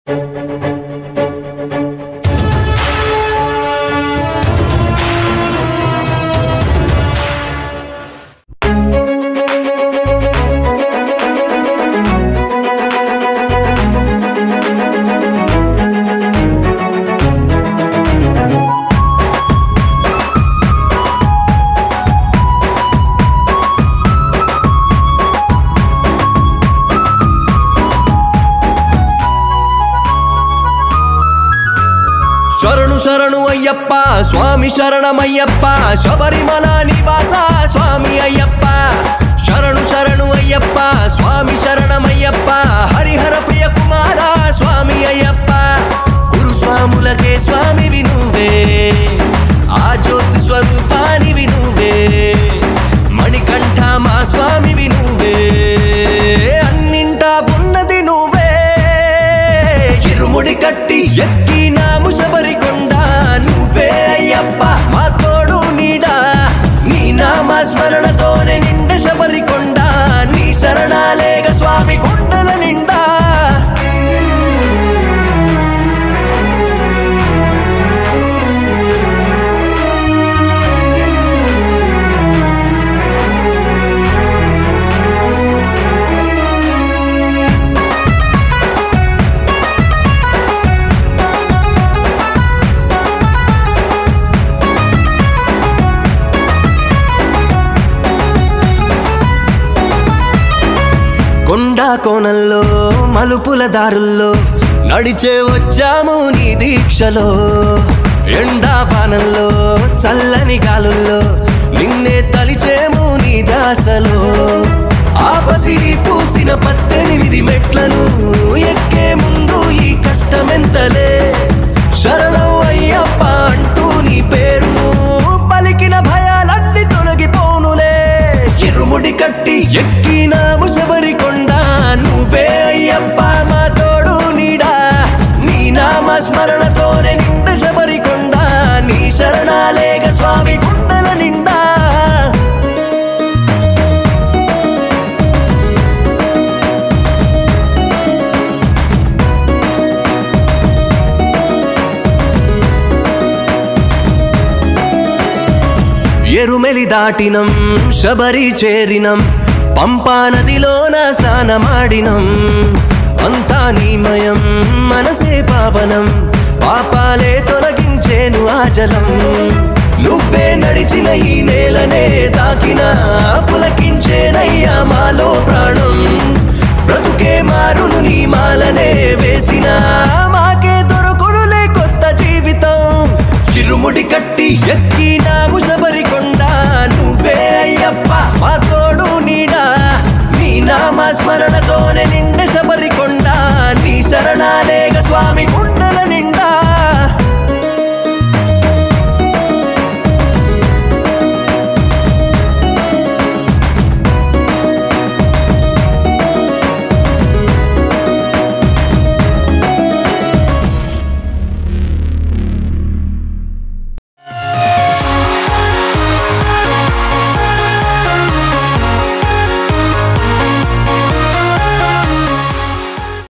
శరణు శరణు అయ్యప్ప స్వామి శరణమయ్యప్ప శబరిమల నివాస స్వామి అయ్యప్ప శరణు శరణు అయ్యప్ప స్వామి శరణమయ్యప్ప హరిహర ప్రియ కుమార స్వామి అయ్యప్ప గురుస్వాములకే స్వామి వినువే ఆ జ్యోతి స్వరూపాని వినువే మణికంఠ మా స్వామి వినువే అన్నింటా ఉన్నది నువ్వే ఇరుముడి కట్టి ఎక్కినాము శబరికొండ నువ్వే అయ్యప్ప మా తోడు నీడా నీ నామ స్మరణతోనే నిండ శబరికొండ నీ శరణాలేగ స్వామి కొండల నిండా కొండా కోణల్లో మలుపుల దారుల్లో నడిచే వచ్చాము నీ దీక్షలో ఎండా బాణంలో చల్లని గాలుల్లో నిన్నే తలిచేము నీ దాసలో ఆపసిడి పూసిన పద్దెనిమిది మెట్లను ఎక్కే ముందు ఈ కష్టమెంతలే శరణం అయ్యప్ప అంటూ నీ పేరును పలికిన భయాలన్నీ తొలగిపోనులే ఇరుముడి కట్టి ఎక్కినాము శబరికొండ నువ్వే అయ్యప్ప మా తోడు నీడా నీ నామ స్మరణతోనే నిండ శబరికొండ నీ శరణాలేగ స్వామి గుండెల నిండా ఎరుమెలి దాటినం శబరి చేరినం పంపా నదిలోన స్నానమాడినం అంతా నీమయం మనసే పావనం పాపాలే తొలగించేను ఆ జలం నువ్వే నడిచిన ఈ నేలనే తాకిన పులకించేనయ్యా మాలో ప్రాణం బ్రతుకే మారును నీ మాలనే వేసిన మాకే దొరకొనులే కొత్త జీవితం చిరుముడి కట్టి ఎక్కినాము శబరికొండ నువ్వే అయ్యప్ప మా తోడు నీడా నీ నామ స్మరణతోనే